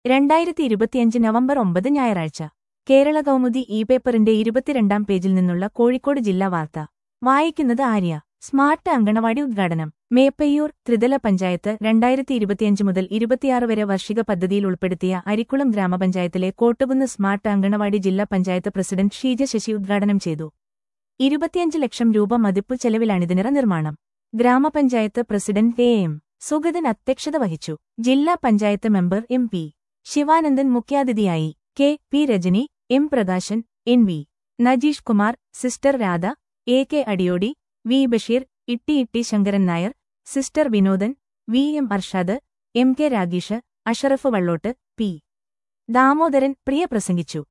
രണ്ടായിരത്തി ഇരുപത്തിയഞ്ച് നവംബർ ഒമ്പത് ഞായറാഴ്ച കേരള കൗമുദി ഇ പേപ്പറിന്റെ ഇരുപത്തിരണ്ടാം പേജിൽ നിന്നുള്ള കോഴിക്കോട് ജില്ലാ വാർത്ത വായിക്കുന്നത് ആര്യ സ്മാർട്ട് അങ്കണവാടി ഉദ്ഘാടനം മേപ്പയ്യൂർ ത്രിതല പഞ്ചായത്ത് രണ്ടായിരത്തി ഇരുപത്തിയഞ്ച് മുതൽ ഇരുപത്തിയാറ് വരെ വാർഷിക പദ്ധതിയിൽ ഉൾപ്പെടുത്തിയ അരിക്കുളം ഗ്രാമപഞ്ചായത്തിലെ കോട്ടുകുന്ന് സ്മാർട്ട് അങ്കണവാടി ജില്ലാ പഞ്ചായത്ത് പ്രസിഡന്റ് ഷീജ ശശി ഉദ്ഘാടനം ചെയ്തു ഇരുപത്തിയഞ്ച് ലക്ഷം രൂപ മതിപ്പു ചെലവിലാണിതിനിറ നിർമ്മാണം ഗ്രാമപഞ്ചായത്ത് പ്രസിഡന്റ് എ എം സുഗതൻ അധ്യക്ഷത വഹിച്ചു ജില്ലാ panchayat member M P Sivanandan മുഖ്യാതിഥിയായി K P Rajani M Prakashan N V Najeesh Kumar sister Radha A K Adiyodi V Basheer Itti Itti Sankaran Nair sister Vinodan V M Arshad M K Rageesh Ashraf Vallot P Damodaran Priya പ്രസംഗിച്ചു